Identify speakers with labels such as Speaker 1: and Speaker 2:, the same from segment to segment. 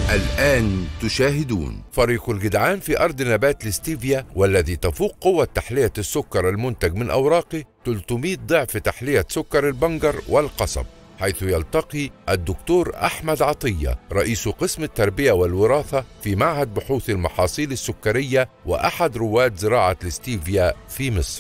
Speaker 1: الآن تشاهدون فريق الجدعان في أرض نبات الاستيفيا والذي تفوق قوة تحلية السكر المنتج من أوراقه 300 ضعف تحلية سكر البنجر والقصب حيث يلتقي الدكتور أحمد عطية رئيس قسم التربية والوراثة في معهد بحوث المحاصيل السكرية وأحد رواد زراعة الاستيفيا في مصر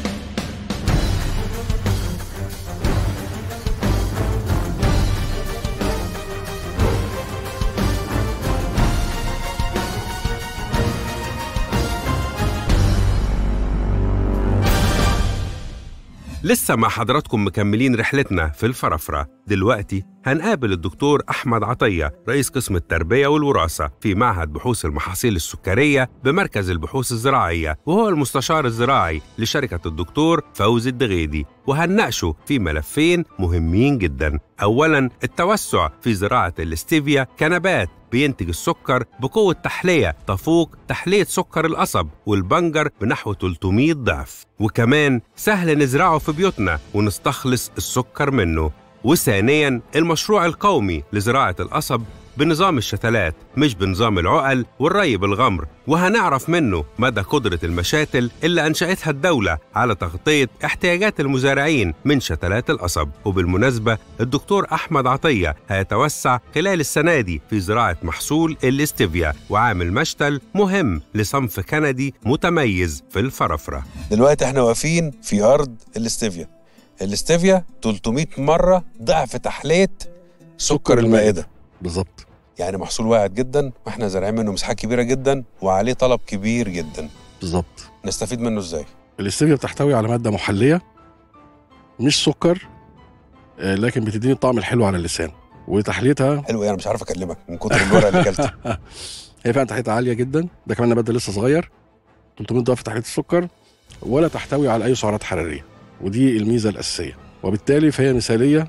Speaker 2: لسه مع حضراتكم مكملين رحلتنا في الفرافرة دلوقتي هنقابل الدكتور أحمد عطية رئيس قسم التربية والوراثة في معهد بحوث المحاصيل السكرية بمركز البحوث الزراعية وهو المستشار الزراعي لشركة الدكتور فوزي الدغيدي وهنناقشه في ملفين مهمين جدا أولا التوسع في زراعة الاستيفيا كنبات بينتج السكر بقوة تحلية تفوق تحلية سكر القصب والبنجر بنحو 300 ضعف وكمان سهل نزرعه في بيوتنا ونستخلص السكر منه وثانيا المشروع القومي لزراعة القصب بنظام الشتلات مش بنظام العقل والري بالغمر وهنعرف منه مدى قدرة المشاتل اللي أنشأتها الدولة على تغطية احتياجات المزارعين من شتلات القصب وبالمناسبة الدكتور أحمد عطية هيتوسع خلال السنة دي في زراعة محصول الاستيفيا وعامل مشتل مهم لصنف كندي متميز في الفرافرة
Speaker 3: دلوقتي احنا واقفين في ارض الاستيفيا الاستيفيا 300 مره ضعف تحليه سكر المائده
Speaker 4: بالظبط
Speaker 3: يعني محصول واعد جدا واحنا زارعين منه مساحات كبيره جدا وعليه طلب كبير جدا
Speaker 4: بالظبط
Speaker 3: نستفيد منه ازاي
Speaker 4: الاستيفيا بتحتوي على ماده محليه مش سكر آه، لكن بتديني الطعم الحلو على اللسان وتحليتها
Speaker 3: حلو ايه انا مش عارف اكلمك من كتر الورق اللي اكلته
Speaker 4: هي فعلا تحليتها عاليه جدا ده كمان نبات لسه صغير 300 ضعف تحليه السكر ولا تحتوي على اي سعرات حراريه ودي الميزه الاساسيه وبالتالي فهي مثاليه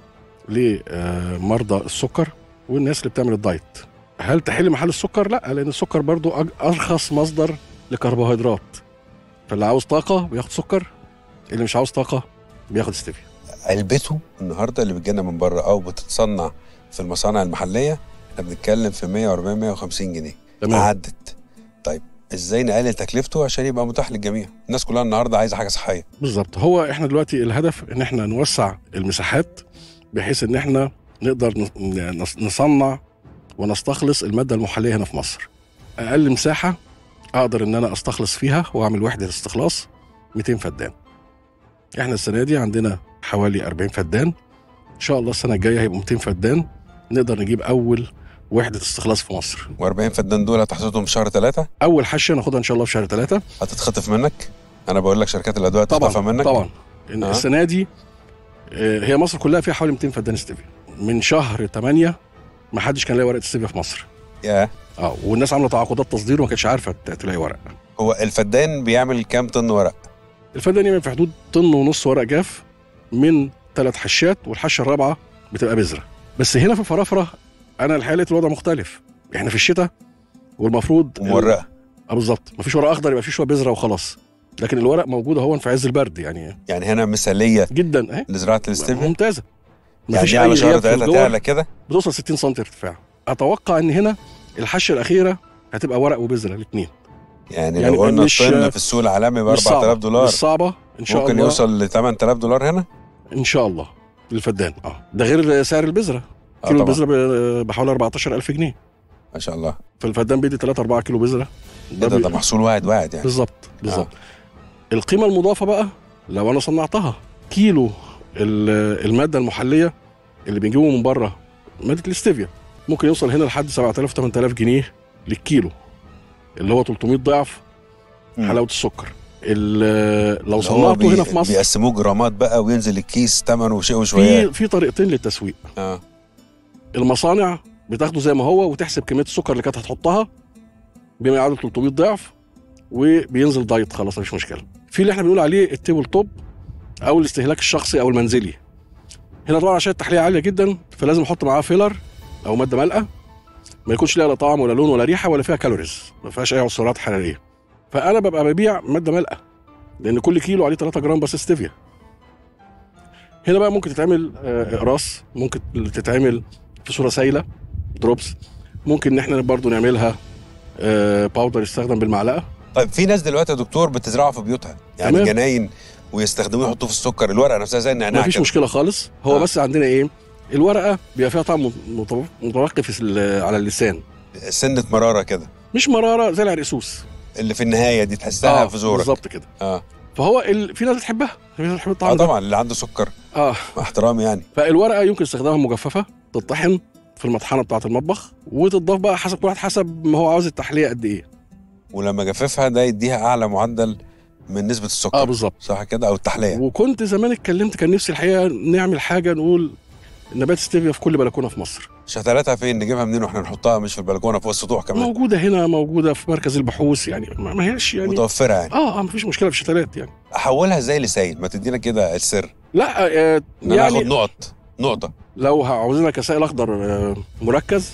Speaker 4: لمرضى السكر والناس اللي بتعمل الدايت هل تحل محل السكر لا لان السكر برضو أج- ارخص مصدر لكربوهيدرات فاللي عاوز طاقه بياخد سكر اللي مش عاوز طاقه بياخد ستيفيا
Speaker 3: علبته النهارده اللي بتجينا من بره او بتتصنع في المصانع المحليه احنا بنتكلم في 140 150 جنيه
Speaker 4: تمام
Speaker 3: عدت طيب ازاي نقلل تكلفته عشان يبقى متاح للجميع الناس كلها النهارده عايزه حاجه صحيه
Speaker 4: بالظبط هو احنا دلوقتي الهدف ان احنا نوسع المساحات بحيث ان احنا نقدر نص- نص- نصنع ونستخلص الماده المحليه هنا في مصر اقل مساحه اقدر ان انا استخلص فيها واعمل وحده استخلاص 200 فدان احنا السنه دي عندنا حوالي 40 فدان ان شاء الله السنه الجايه هيبقوا 200 فدان نقدر نجيب اول وحده استخلاص في مصر
Speaker 3: و40 فدان دول هتحطهم في شهر ثلاثة
Speaker 4: اول حشه ناخدها ان شاء الله في شهر ثلاثة
Speaker 3: هتتخطف منك انا بقول لك شركات الادويه هتخطفها
Speaker 4: طبعا
Speaker 3: منك
Speaker 4: طبعا إن
Speaker 3: آه.
Speaker 4: السنه دي آه، هي مصر كلها فيها حوالي 200 فدان ستيفيا من شهر 8 ما حدش كان لاقي ورقه ستيفيا في مصر
Speaker 3: يا
Speaker 4: اه والناس عامله تعاقدات تصدير وما كانتش عارفه ت- تلاقي ورق
Speaker 3: هو الفدان بيعمل كام طن ورق
Speaker 4: الفدان يعمل في حدود طن ونص ورق جاف من ثلاث حشات والحشه الرابعه بتبقى بذره بس هنا في فرافره انا الحقيقه لقيت الوضع مختلف احنا في الشتاء والمفروض
Speaker 3: ومورقه
Speaker 4: اه بالظبط مفيش ورق اخضر يبقى فيه شويه بذره وخلاص لكن الورق موجود اهو في عز البرد يعني
Speaker 3: يعني هنا مثاليه
Speaker 4: جدا اهي
Speaker 3: لزراعه الاستيفيا
Speaker 4: ممتازه
Speaker 3: يعني
Speaker 4: مفيش
Speaker 3: دي على
Speaker 4: أي
Speaker 3: شهر
Speaker 4: غياب في
Speaker 3: ثلاثة
Speaker 4: الجوع.
Speaker 3: تعلى كده
Speaker 4: بتوصل 60 سم ارتفاع اتوقع ان هنا الحشه الاخيره هتبقى ورق وبذره الاثنين
Speaker 3: يعني,
Speaker 4: يعني
Speaker 3: لو قلنا
Speaker 4: مش-
Speaker 3: الطن في السوق العالمي ب 4000 دولار
Speaker 4: مش صعبه ان شاء
Speaker 3: ممكن
Speaker 4: الله
Speaker 3: يوصل ل 8000 دولار هنا
Speaker 4: ان شاء الله للفدان اه ده غير سعر البذره
Speaker 3: آه
Speaker 4: كيلو
Speaker 3: طبعاً.
Speaker 4: البذره ب- بحوالي 14000 جنيه
Speaker 3: ما شاء الله
Speaker 4: فالفدان بيدي 3 4 كيلو بذره
Speaker 3: ده, ده,
Speaker 4: بي-
Speaker 3: ده محصول واحد واحد يعني
Speaker 4: بالظبط بالظبط القيمه المضافه بقى لو انا صنعتها كيلو ال- الماده المحليه اللي بنجيبه من بره ماده الاستيفيا ممكن يوصل هنا لحد 7000 8000 جنيه للكيلو اللي هو 300 ضعف
Speaker 3: مم.
Speaker 4: حلاوه السكر ال- لو
Speaker 3: اللي هو
Speaker 4: صنعته
Speaker 3: بي-
Speaker 4: هنا في مصر
Speaker 3: بيقسموه جرامات بقى وينزل الكيس ثمنه شيء وشويه
Speaker 4: في في طريقتين للتسويق
Speaker 3: اه
Speaker 4: المصانع بتاخده زي ما هو وتحسب كميه السكر اللي كانت هتحطها بما يعادل 300 ضعف وبينزل دايت خلاص مفيش مشكله في اللي احنا بنقول عليه التيبل توب او الاستهلاك الشخصي او المنزلي هنا طبعا عشان التحليه عاليه جدا فلازم احط معاه فيلر او ماده مالئه ما يكونش ليها لا طعم ولا لون ولا ريحه ولا فيها كالوريز ما فيهاش اي سعرات حراريه فانا ببقى ببيع ماده مالئه لان كل كيلو عليه 3 جرام بس ستيفيا هنا بقى ممكن تتعمل آه، اقراص ممكن تتعمل في صوره سايله دروبس ممكن ان احنا برضو نعملها آه، باودر يستخدم بالمعلقه
Speaker 3: طيب في ناس دلوقتي يا دكتور بتزرعه في بيوتها يعني
Speaker 4: تمام.
Speaker 3: جناين ويستخدموه يحطوه في السكر الورقه نفسها زي النعناع
Speaker 4: مفيش
Speaker 3: كده.
Speaker 4: مشكله خالص هو
Speaker 3: آه.
Speaker 4: بس عندنا ايه الورقه بيبقى فيها طعم متو- متوقف في ال- على اللسان
Speaker 3: سنه مراره كده
Speaker 4: مش مراره زي العرقسوس
Speaker 3: اللي في النهايه دي تحسها في زورك
Speaker 4: بالظبط كده
Speaker 3: اه
Speaker 4: فهو ال... في ناس بتحبها في ناس بتحب
Speaker 3: اه
Speaker 4: الطعم ده
Speaker 3: طبعا اللي عنده سكر
Speaker 4: اه
Speaker 3: مع احترامي يعني
Speaker 4: فالورقه يمكن استخدامها مجففه تطحن في المطحنه بتاعه المطبخ وتضاف بقى حسب كل واحد حسب ما هو عاوز التحليه قد ايه
Speaker 3: ولما جففها ده يديها اعلى معدل من نسبه السكر
Speaker 4: اه بالظبط
Speaker 3: صح كده او التحليه
Speaker 4: وكنت زمان اتكلمت كان نفسي الحقيقه نعمل حاجه نقول نبات ستيفيا في كل بلكونه في مصر
Speaker 3: شتلاتها فين نجيبها منين واحنا نحطها مش في البلكونه فوق السطوح كمان
Speaker 4: موجوده هنا موجوده في مركز البحوث يعني ما ما هيش يعني
Speaker 3: متوفره يعني
Speaker 4: اه اه مفيش مشكله في الشتلات يعني
Speaker 3: احولها ازاي لسائل ما تدينا كده السر
Speaker 4: لا آه
Speaker 3: ان انا اخد
Speaker 4: يعني
Speaker 3: نقط نقطه
Speaker 4: لو عاوزينها كسائل اخضر آه مركز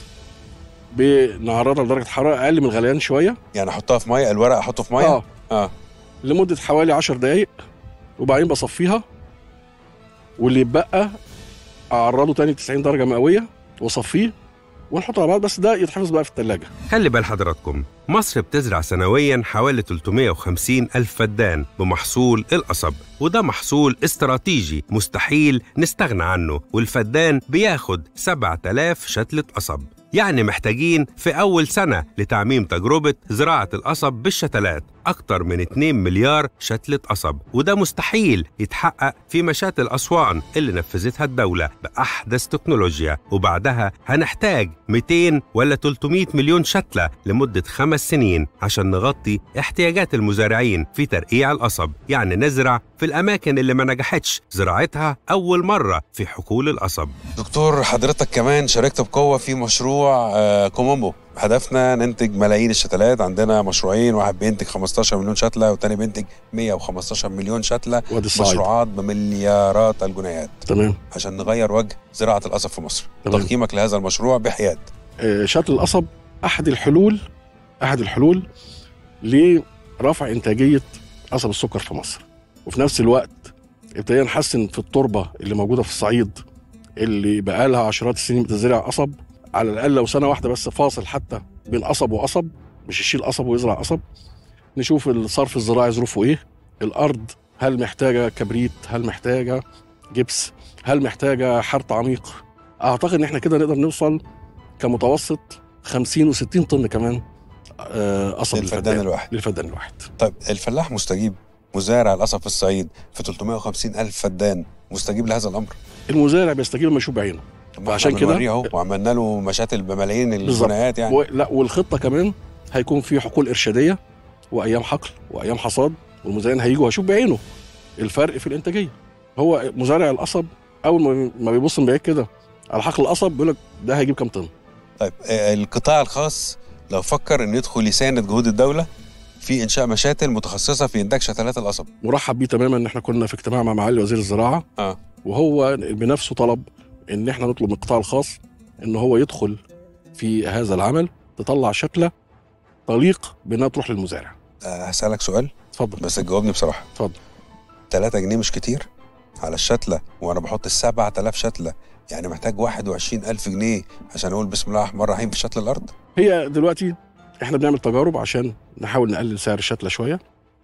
Speaker 4: بنعرضها لدرجه حراره اقل من الغليان شويه
Speaker 3: يعني احطها في ميه الورق احطه في ميه
Speaker 4: اه
Speaker 3: اه
Speaker 4: لمده حوالي 10 دقائق وبعدين بصفيها واللي يتبقى اعرضه تاني 90 درجه مئويه واصفيه ونحطه على بعض بس ده يتحفظ بقى في الثلاجه
Speaker 2: خلي بال حضراتكم مصر بتزرع سنويا حوالي 350 ألف فدان بمحصول القصب وده محصول استراتيجي مستحيل نستغنى عنه والفدان بياخد 7000 شتلة قصب يعني محتاجين في أول سنة لتعميم تجربة زراعة القصب بالشتلات أكتر من 2 مليار شتلة قصب وده مستحيل يتحقق في مشاتل أسوان اللي نفذتها الدولة بأحدث تكنولوجيا وبعدها هنحتاج 200 ولا 300 مليون شتلة لمدة خمس سنين عشان نغطي احتياجات المزارعين في ترقيع القصب يعني نزرع في الأماكن اللي ما نجحتش زراعتها أول مرة في حقول القصب
Speaker 3: دكتور حضرتك كمان شاركت بقوه في مشروع آه كومومبو هدفنا ننتج ملايين الشتلات عندنا مشروعين واحد بينتج 15 مليون شتله والتاني بينتج 115 مليون شتله
Speaker 4: وادي الصعيد
Speaker 3: مشروعات بمليارات الجنيهات
Speaker 4: تمام
Speaker 3: عشان نغير وجه زراعه القصب في مصر
Speaker 4: تمام.
Speaker 3: تقييمك لهذا المشروع بحياد
Speaker 4: آه، شتل القصب احد الحلول احد الحلول لرفع انتاجيه قصب السكر في مصر وفي نفس الوقت ابتدينا نحسن في التربه اللي موجوده في الصعيد اللي بقى لها عشرات السنين بتزرع قصب على الاقل لو سنه واحده بس فاصل حتى بين قصب وقصب مش يشيل قصب ويزرع قصب نشوف الصرف الزراعي ظروفه ايه الارض هل محتاجه كبريت هل محتاجه جبس هل محتاجه حرث عميق اعتقد ان احنا كده نقدر نوصل كمتوسط 50 و60 طن كمان آه، قصب
Speaker 3: للفدان
Speaker 4: للفدان
Speaker 3: الواحد
Speaker 4: للفدان الواحد
Speaker 3: طيب الفلاح مستجيب مزارع القصب في الصعيد في 350 ألف فدان مستجيب لهذا الأمر
Speaker 4: المزارع بيستجيب لما يشوف بعينه
Speaker 3: طب ما
Speaker 4: عشان
Speaker 3: إحنا
Speaker 4: كده-
Speaker 3: بنوريه أهو وعملنا له مشاتل بملايين
Speaker 4: بالظبط.
Speaker 3: الجنيهات يعني
Speaker 4: و... لا والخطه كمان هيكون في حقول ارشاديه وايام حقل وايام حصاد والمزارعين هيجوا هيشوف بعينه الفرق في الانتاجيه هو مزارع القصب اول ما- ما بيبص من بعيد كده على حقل القصب بيقول لك ده هيجيب كام طن
Speaker 3: طيب آه، القطاع الخاص لو فكر انه يدخل يساند جهود الدوله في انشاء مشاتل متخصصه في انتاج شتلات القصب
Speaker 4: مرحب بيه تماما ان احنا كنا في اجتماع مع معالي وزير الزراعه
Speaker 3: اه
Speaker 4: وهو بنفسه طلب ان احنا نطلب من القطاع الخاص ان هو يدخل في هذا العمل تطلع شتله تليق بانها تروح للمزارع
Speaker 3: آه، هسالك سؤال
Speaker 4: اتفضل
Speaker 3: بس تجاوبني بصراحه
Speaker 4: اتفضل
Speaker 3: 3 جنيه مش كتير على الشتله وانا بحط 7000 شتله يعني محتاج 21000 جنيه عشان اقول بسم الله الرحمن الرحيم في شتل الارض
Speaker 4: هي دلوقتي احنا بنعمل تجارب عشان نحاول نقلل سعر الشتله شويه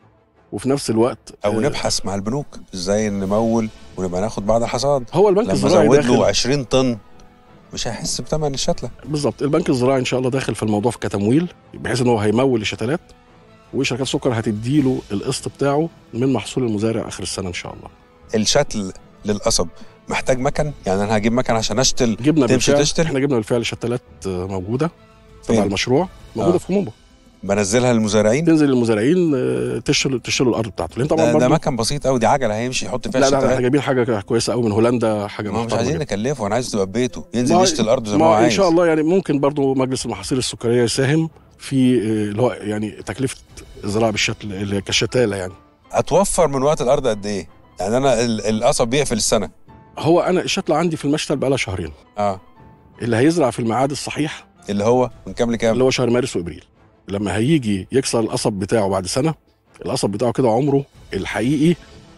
Speaker 4: وفي نفس الوقت
Speaker 3: او
Speaker 4: آه،
Speaker 3: نبحث مع البنوك ازاي نمول ونبقى ناخد بعد الحصاد
Speaker 4: هو البنك
Speaker 3: لما
Speaker 4: الزراعي
Speaker 3: ازود له
Speaker 4: داخل
Speaker 3: 20 طن مش هيحس بثمن الشتله
Speaker 4: بالظبط البنك الزراعي ان شاء الله داخل في الموضوع في كتمويل بحيث ان هو هيمول الشتلات وشركات السكر هتديله القسط بتاعه من محصول المزارع اخر السنه ان شاء الله
Speaker 3: الشتل للقصب محتاج مكن يعني انا هجيب مكن عشان اشتل
Speaker 4: جبنا
Speaker 3: تمشي
Speaker 4: بالفعل
Speaker 3: تشتل؟
Speaker 4: احنا جبنا بالفعل شتلات آه، موجوده
Speaker 3: فين؟
Speaker 4: تبع المشروع موجوده
Speaker 3: آه.
Speaker 4: في كومومبو
Speaker 3: بنزلها للمزارعين
Speaker 4: تنزل للمزارعين آه، تشتري تشتري الارض بتاعته لان طبعا
Speaker 3: ده, ده
Speaker 4: برضه
Speaker 3: مكن بسيط قوي دي عجله هيمشي يحط فيها
Speaker 4: لا لا لا، احنا
Speaker 3: الشتلات
Speaker 4: جايبين حاجه كويسه قوي من هولندا حاجه
Speaker 3: ما هو مش
Speaker 4: محترمة
Speaker 3: عايزين
Speaker 4: جدا.
Speaker 3: نكلفه انا عايز تبقى ببيته ينزل
Speaker 4: ما-
Speaker 3: يشتري الارض زي ما
Speaker 4: ما
Speaker 3: هو
Speaker 4: ان
Speaker 3: عايز
Speaker 4: شاء الله يعني ممكن برضو مجلس المحاصيل السكريه يساهم في آه، اللي هو يعني تكلفه الزراعه بالشتل اللي هي كشتاله يعني
Speaker 3: اتوفر من وقت الارض قد ايه يعني انا ال- القصب بيقفل السنه
Speaker 4: هو انا الشتله عندي في المشتل بقى لها شهرين
Speaker 3: اه
Speaker 4: اللي هيزرع في الميعاد الصحيح
Speaker 3: اللي هو من كام لكام
Speaker 4: اللي هو شهر مارس وابريل لما هيجي يكسر القصب بتاعه بعد سنه القصب بتاعه كده عمره الحقيقي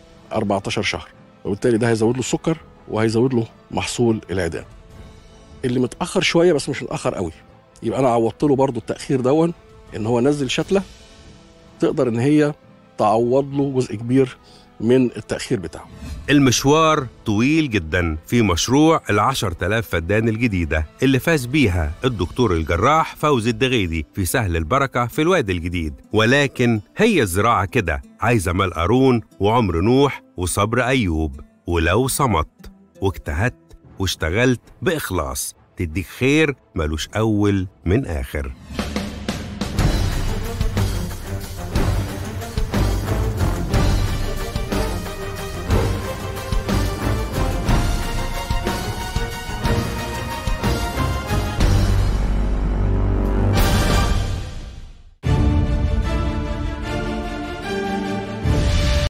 Speaker 4: 14 شهر وبالتالي ده هيزود له السكر وهيزود له محصول العيدان اللي متاخر شويه بس مش متاخر قوي يبقى انا عوضت له برضه التاخير دون ان هو نزل شتله تقدر ان هي تعوض له جزء كبير من التاخير بتاعه
Speaker 2: المشوار طويل جدا في مشروع العشر تلاف فدان الجديدة اللي فاز بيها الدكتور الجراح فوزي الدغيدي في سهل البركة في الوادي الجديد ولكن هي الزراعة كده عايزة مال قارون وعمر نوح وصبر أيوب ولو صمت واجتهدت واشتغلت بإخلاص تديك خير ملوش أول من آخر